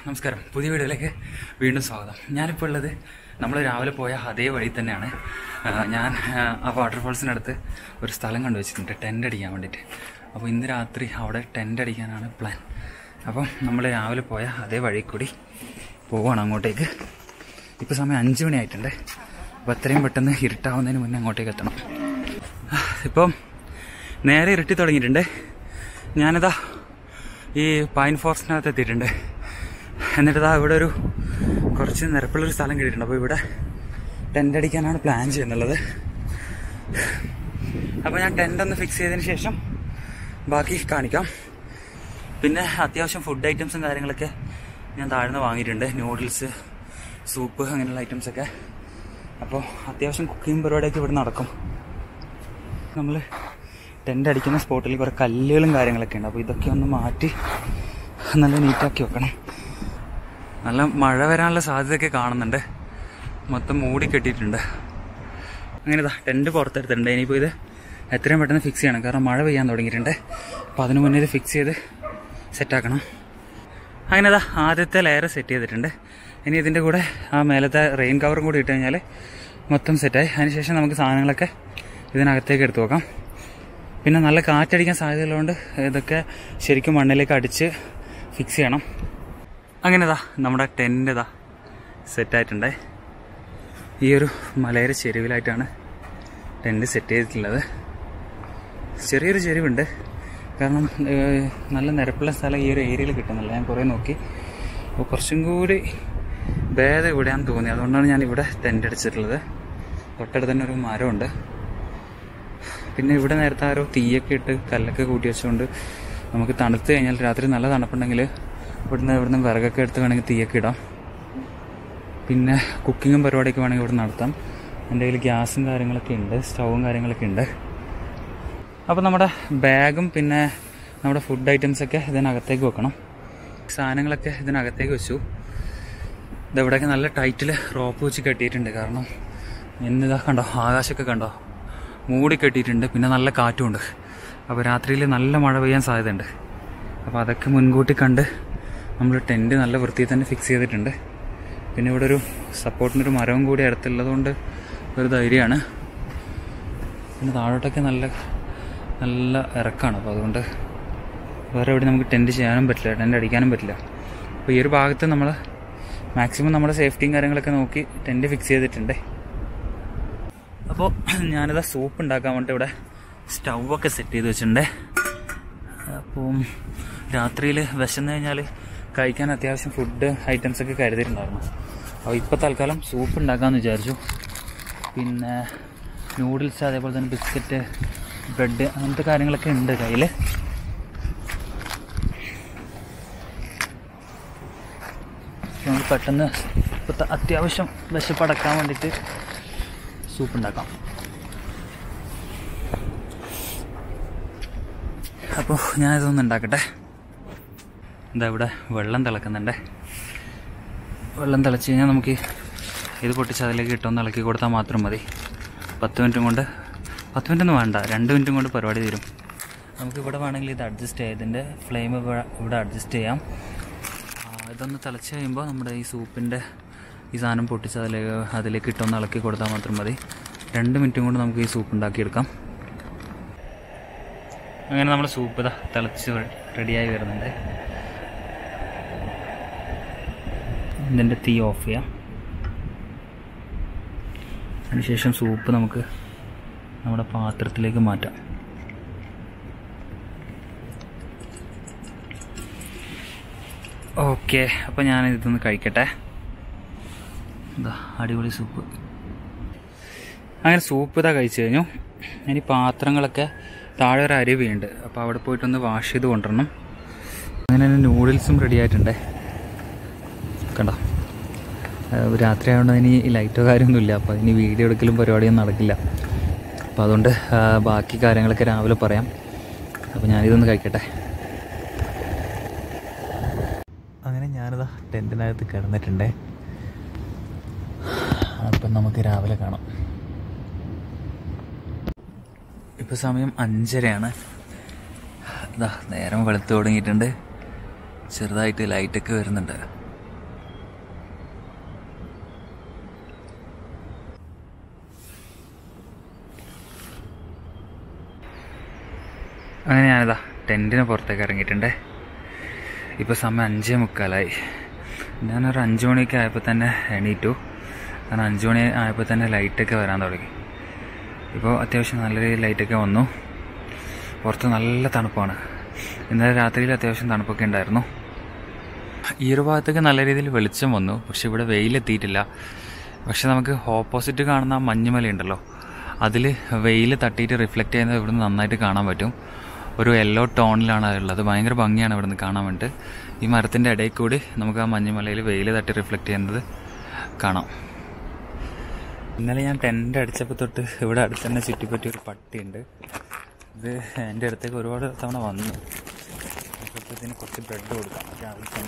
നമസ്കാരം പുതിയ വീഡിയോയിലേക്ക് വീണ്ടും സ്വാഗതം ഞാനിപ്പോൾ ഉള്ളത് നമ്മൾ രാവിലെ പോയ അതേ വഴി തന്നെയാണ് ആ, ഞാൻ ആ, ആ വാട്ടർഫോൾസിനടുത്ത് ഒരു സ്ഥലം കണ്ടുവച്ചിട്ടുണ്ട് ടെൻ്റ് അടിക്കാൻ വേണ്ടിയിട്ട് അപ്പോൾ ഇന്ന് രാത്രി അവിടെ ടെൻ്റ് അടിക്കാനാണ് പ്ലാൻ അപ്പം നമ്മൾ രാവിലെ പോയ അതേ വഴി കൂടി പോവുകയാണ് അങ്ങോട്ടേക്ക് ഇപ്പോൾ സമയം അഞ്ച് മണിയായിട്ടുണ്ട് അപ്പോൾ എത്രയും പെട്ടെന്ന് ഇരുട്ടാവുന്നതിന് മുന്നേ അങ്ങോട്ടേക്ക് എത്തണം ആ, ഇപ്പം നേരെ ഇരുട്ടി തുടങ്ങിയിട്ടുണ്ട് ഞാനിതാ ഈ പൈൻ ഫോറസ്റ്റിനകത്ത് എത്തിയിട്ടുണ്ട് എന്നിട്ട് ഇതാ ഇവിടെ ഒരു കുറച്ച് നിരപ്പുള്ളൊരു സ്ഥലം കിട്ടിയിട്ടുണ്ട് അപ്പോൾ ഇവിടെ ടെൻ്റ് അടിക്കാനാണ് പ്ലാൻ ചെയ്യുന്നുള്ളത് അപ്പോൾ ഞാൻ ടെൻ്റ് ഒന്ന് ഫിക്സ് ചെയ്തതിന് ശേഷം ബാക്കി കാണിക്കാം പിന്നെ അത്യാവശ്യം ഫുഡ് ഐറ്റംസും കാര്യങ്ങളൊക്കെ ഞാൻ താഴ്ന്ന് വാങ്ങിയിട്ടുണ്ട് നൂഡിൽസ് സൂപ്പ് അങ്ങനെയുള്ള ഐറ്റംസൊക്കെ അപ്പോൾ അത്യാവശ്യം കുക്കിംഗ് പരിപാടിയൊക്കെ ഇവിടെ നടക്കും നമ്മൾ ടെൻ്റ് അടിക്കുന്ന സ്പോട്ടിൽ കുറേ കല്ലുകളും കാര്യങ്ങളൊക്കെ ഉണ്ട് അപ്പോൾ ഇതൊക്കെ ഒന്ന് മാറ്റി നല്ല നീറ്റാക്കി വെക്കണം നല്ല മഴ വരാനുള്ള സാധ്യതയൊക്കെ കാണുന്നുണ്ട് മൊത്തം മൂടി കെട്ടിയിട്ടുണ്ട് അങ്ങനെ ഇതാ ടെൻറ്റ് പുറത്തെടുത്തിട്ടുണ്ട് ഇനിയിപ്പോൾ ഇത് എത്രയും പെട്ടെന്ന് ഫിക്സ് ചെയ്യണം കാരണം മഴ പെയ്യാൻ തുടങ്ങിയിട്ടുണ്ട് അപ്പോൾ അതിന് മുന്നേ ഇത് ഫിക്സ് ചെയ്ത് സെറ്റാക്കണം അങ്ങനെ ഇതാ ആദ്യത്തെ ലെയർ സെറ്റ് ചെയ്തിട്ടുണ്ട് ഇനി ഇതിൻ്റെ കൂടെ ആ മേലത്തെ റെയിൻ കവറും കൂടി ഇട്ട് കഴിഞ്ഞാൽ മൊത്തം സെറ്റായി അതിനുശേഷം നമുക്ക് സാധനങ്ങളൊക്കെ ഇതിനകത്തേക്ക് എടുത്തു വെക്കാം പിന്നെ നല്ല കാറ്റടിക്കാൻ സാധ്യതയുള്ളതുകൊണ്ട് ഇതൊക്കെ ശരിക്കും മണ്ണിലേക്ക് അടിച്ച് ഫിക്സ് ചെയ്യണം അങ്ങനെ ഇതാ നമ്മുടെ ടെൻ്റ് ഇതാ സെറ്റായിട്ടുണ്ട് ഈ ഒരു മലയുടെ ചെരുവിലായിട്ടാണ് ടെൻറ്റ് സെറ്റ് ചെയ്തിട്ടുള്ളത് ചെറിയൊരു ചെരുവുണ്ട് കാരണം ഏഹ്, നല്ല നിരപ്പുള്ള സ്ഥലം ഈ ഒരു ഏരിയയിൽ കിട്ടുന്നില്ല ഞാൻ കുറേ നോക്കി അപ്പോൾ കുറച്ചും കൂടി ഭേദം ഇവിടെയാണെന്ന് തോന്നി അതുകൊണ്ടാണ് ഞാൻ ഇവിടെ ടെൻ്റ് അടിച്ചിട്ടുള്ളത് തൊട്ടടുത്ത് തന്നെ ഒരു മരമുണ്ട് പിന്നെ ഇവിടെ നേരത്തെ ആരോ തീയൊക്കെ ഇട്ട് കല്ലൊക്കെ കൂട്ടി വെച്ചുകൊണ്ട് നമുക്ക് തണുത്ത് കഴിഞ്ഞാൽ രാത്രി നല്ല തണുപ്പുണ്ടെങ്കിൽ ഇവിടുന്ന് ഇവിടുന്ന് വിറകൊക്കെ എടുത്ത് വേണമെങ്കിൽ തീയൊക്കെ ഇടാം പിന്നെ കുക്കിങ്ങും പരിപാടിയൊക്കെ വേണമെങ്കിൽ ഇവിടെ നടത്താം എൻ്റെ കയ്യിൽ ഗ്യാസും കാര്യങ്ങളൊക്കെ ഉണ്ട് സ്റ്റൗവും കാര്യങ്ങളൊക്കെ ഉണ്ട് അപ്പോൾ നമ്മുടെ ബാഗും പിന്നെ നമ്മുടെ ഫുഡ് ഐറ്റംസൊക്കെ ഇതിനകത്തേക്ക് വെക്കണം സാധനങ്ങളൊക്കെ ഇതിനകത്തേക്ക് വെച്ചു ഇതെവിടെയൊക്കെ നല്ല ടൈറ്റിൽ റോപ്പ് വെച്ച് കെട്ടിയിട്ടുണ്ട് കാരണം എന്നിതാ കണ്ടോ ആകാശമൊക്കെ കണ്ടോ മൂടി കെട്ടിയിട്ടുണ്ട് പിന്നെ നല്ല കാറ്റുമുണ്ട് അപ്പോൾ രാത്രിയിൽ നല്ല മഴ പെയ്യാൻ സാധ്യതയുണ്ട് അപ്പോൾ അതൊക്കെ മുൻകൂട്ടി കണ്ട് നമ്മൾ ടെൻറ്റ് നല്ല വൃത്തിയിൽ തന്നെ ഫിക്സ് ചെയ്തിട്ടുണ്ട് പിന്നെ ഇവിടെ ഒരു സപ്പോർട്ടിനൊരു മരവും കൂടി അടുത്തുള്ളതുകൊണ്ട് ഒരു ധൈര്യമാണ് പിന്നെ താഴോട്ടൊക്കെ നല്ല നല്ല ഇറക്കാണ് അപ്പോൾ അതുകൊണ്ട് വേറെ എവിടെ നമുക്ക് ടെൻറ്റ് ചെയ്യാനും പറ്റില്ല ടെൻറ്റ് അടിക്കാനും പറ്റില്ല അപ്പോൾ ഈ ഒരു ഭാഗത്ത് നമ്മൾ മാക്സിമം നമ്മുടെ സേഫ്റ്റിയും കാര്യങ്ങളൊക്കെ നോക്കി ടെൻറ്റ് ഫിക്സ് ചെയ്തിട്ടുണ്ട് അപ്പോൾ ഞാനിതാ സൂപ്പ് ഉണ്ടാക്കാൻ വേണ്ടി ഇവിടെ സ്റ്റൗവൊക്കെ സെറ്റ് ചെയ്ത് വെച്ചിട്ടുണ്ട് അപ്പം രാത്രിയിൽ വിശന്ന് കഴിഞ്ഞാൽ കഴിക്കാൻ അത്യാവശ്യം ഫുഡ് ഐറ്റംസ് ഒക്കെ കരുതിയിട്ടുണ്ടായിരുന്നു അപ്പോൾ ഇപ്പോൾ തൽക്കാലം സൂപ്പ് ഉണ്ടാക്കാമെന്ന് വിചാരിച്ചു പിന്നെ നൂഡിൽസ് അതേപോലെ തന്നെ ബിസ്ക്കറ്റ് ബ്രെഡ് അങ്ങനത്തെ കാര്യങ്ങളൊക്കെ ഉണ്ട് കയ്യിൽ നമുക്ക് പെട്ടെന്ന് ഇപ്പോഴത്തെ അത്യാവശ്യം വിശപ്പടക്കാൻ വേണ്ടിയിട്ട് സൂപ്പ് ഉണ്ടാക്കാം അപ്പോൾ ഞാനിതൊന്ന് ഉണ്ടാക്കട്ടെ എന്താ ഇവിടെ വെള്ളം തിളക്കുന്നുണ്ട് വെള്ളം തിളച്ച് കഴിഞ്ഞാൽ നമുക്ക് ഇത് പൊട്ടിച്ച് അതിലേക്ക് ഇട്ടൊന്ന് ഇളക്കി കൊടുത്താൽ മാത്രം മതി പത്ത് മിനിറ്റും കൊണ്ട് പത്ത് മിനിറ്റൊന്നും വേണ്ട രണ്ട് മിനിറ്റും കൊണ്ട് പരിപാടി തീരും നമുക്ക് ഇവിടെ വേണമെങ്കിൽ ഇത് അഡ്ജസ്റ്റ് ചെയ്യാം ഇതിൻ്റെ ഫ്ലെയിം ഇവിടെ അഡ്ജസ്റ്റ് ചെയ്യാം ആ, ഇതൊന്ന് തിളച്ച് കഴിയുമ്പോൾ നമ്മുടെ ഈ സൂപ്പിൻ്റെ ഈ സാധനം പൊട്ടിച്ച് അതിലേക്ക് അതിലേക്ക് ഇട്ടൊന്ന് ഇളക്കി കൊടുത്താൽ മാത്രം മതി രണ്ട് മിനിറ്റും കൊണ്ട് നമുക്ക് ഈ സൂപ്പ് ഉണ്ടാക്കിയെടുക്കാം അങ്ങനെ നമ്മൾ സൂപ്പ് ഇതാ തിളച്ച് റെഡിയായി വരുന്നുണ്ട് ഇതിൻ്റെ തീ ഓഫ് ചെയ്യാം അതിനുശേഷം സൂപ്പ് നമുക്ക് നമ്മുടെ പാത്രത്തിലേക്ക് മാറ്റാം ഓക്കെ അപ്പോൾ ഞാൻ ഇതൊന്ന് കഴിക്കട്ടെ എന്താ അടിപൊളി സൂപ്പ് അങ്ങനെ സൂപ്പ് ഇതാ കഴിച്ചു കഴിഞ്ഞു ഇനി പാത്രങ്ങളൊക്കെ താഴെ ഒരു അരുവിയുണ്ട് അപ്പോൾ അവിടെ പോയിട്ടൊന്ന് വാഷ് ചെയ്ത് കൊണ്ടുവരണം അങ്ങനെ തന്നെ നൂഡിൽസും റെഡി ആയിട്ടുണ്ട് കണ്ടോ ഏഹ് രാത്രി ആയതുകൊണ്ട് ഇനി ലൈറ്റോ കാര്യമൊന്നുമില്ല അപ്പോൾ ഇനി വീഡിയോ എടുക്കലും പരിപാടിയൊന്നും നടക്കില്ല അപ്പോൾ അതുകൊണ്ട് ആ, ബാക്കി കാര്യങ്ങളൊക്കെ രാവിലെ പറയാം അപ്പോൾ ഞാനിതൊന്ന് കഴിക്കട്ടെ അങ്ങനെ ഞാനിതാ ടെൻറ്റിനകത്ത് കിടന്നിട്ടുണ്ടേ അപ്പം നമുക്ക് രാവിലെ കാണാം ഇപ്പോൾ സമയം അഞ്ചരയാണ് ഇതാ നേരം വെളുത്ത് തുടങ്ങിയിട്ടുണ്ട് ചെറുതായിട്ട് ലൈറ്റൊക്കെ വരുന്നുണ്ട് അങ്ങനെ ഞാനിതാ ടെൻറ്റിന് പുറത്തേക്ക് ഇറങ്ങിയിട്ടുണ്ട് ഇപ്പോൾ സമയം അഞ്ചേ മുക്കാലായി ഞാനൊരു അഞ്ച് മണിയൊക്കെ ആയപ്പോൾ തന്നെ എണീറ്റു കാരണം അഞ്ച് മണി ആയപ്പോൾ തന്നെ ലൈറ്റൊക്കെ വരാൻ തുടങ്ങി ഇപ്പോൾ അത്യാവശ്യം നല്ല രീതിയിൽ ലൈറ്റൊക്കെ വന്നു പുറത്ത് നല്ല തണുപ്പാണ് ഇന്നലെ രാത്രിയിൽ അത്യാവശ്യം തണുപ്പൊക്കെ ഉണ്ടായിരുന്നു ഈ ഒരു ഭാഗത്തേക്ക് നല്ല രീതിയിൽ വെളിച്ചം വന്നു പക്ഷെ ഇവിടെ വെയിലെത്തിയിട്ടില്ല പക്ഷെ നമുക്ക് ഓപ്പോസിറ്റ് കാണുന്ന ആ മഞ്ഞുമല ഉണ്ടല്ലോ അതിൽ വെയിൽ തട്ടിയിട്ട് റിഫ്ലക്റ്റ് ചെയ്യുന്നത് ഇവിടുന്ന് നന്നായിട്ട് കാണാൻ പറ്റും ഒരു യെല്ലോ ടോണിലാണ് ഉള്ളത് ഭയങ്കര ഭംഗിയാണ് ഇവിടുന്ന് കാണാൻ വേണ്ടിയിട്ട് ഈ മരത്തിൻ്റെ ഇടയിൽ കൂടി നമുക്ക് ആ മഞ്ഞുമലയിൽ വെയിൽ തട്ടി റിഫ്ലക്റ്റ് ചെയ്യുന്നത് കാണാം ഇന്നലെ ഞാൻ ടെൻ്റ് അടിച്ചപ്പോൾ തൊട്ട് ഇവിടെ അടുത്ത് തന്നെ ചുറ്റിപ്പറ്റിയ ഒരു പട്ടിയുണ്ട് ഇത് എൻ്റെ അടുത്തേക്ക് ഒരുപാട് തവണ വന്നു അപ്പോൾ ഇതിന് കുറച്ച് ബ്രെഡ് കൊടുക്കാം രാവിലെ തന്നെ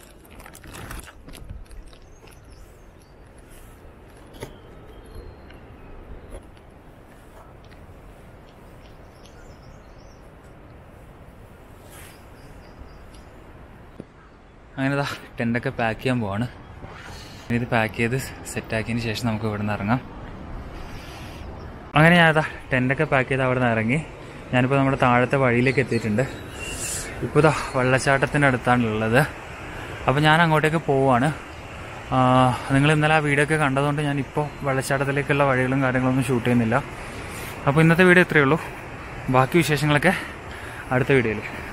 അങ്ങനെ ഇതാ ടെൻ്റൊക്കെ പാക്ക് ചെയ്യാൻ പോവാണ് ഇനി ഇത് പാക്ക് ചെയ്ത് സെറ്റാക്കിയതിന് ശേഷം നമുക്ക് ഇവിടെ നിന്ന് ഇറങ്ങാം അങ്ങനെ ഞാനിതാ ടെൻ്റൊക്കെ പാക്ക് ചെയ്ത് അവിടെ നിന്ന് ഇറങ്ങി ഞാനിപ്പോൾ നമ്മുടെ താഴത്തെ വഴിയിലേക്ക് എത്തിയിട്ടുണ്ട് ഇപ്പോൾ ഇതാ വെള്ളച്ചാട്ടത്തിൻ്റെ അടുത്താണുള്ളത് അപ്പോൾ ഞാൻ അങ്ങോട്ടേക്ക് പോവാണ് നിങ്ങൾ ഇന്നലെ ആ വീഡിയോ ഒക്കെ കണ്ടതുകൊണ്ട് ഞാൻ ഇപ്പോൾ വെള്ളച്ചാട്ടത്തിലേക്കുള്ള വഴികളും കാര്യങ്ങളൊന്നും ഷൂട്ട് ചെയ്യുന്നില്ല അപ്പോൾ ഇന്നത്തെ വീഡിയോ ഇത്രയേ ഉള്ളൂ ബാക്കി വിശേഷങ്ങളൊക്കെ അടുത്ത വീഡിയോയിൽ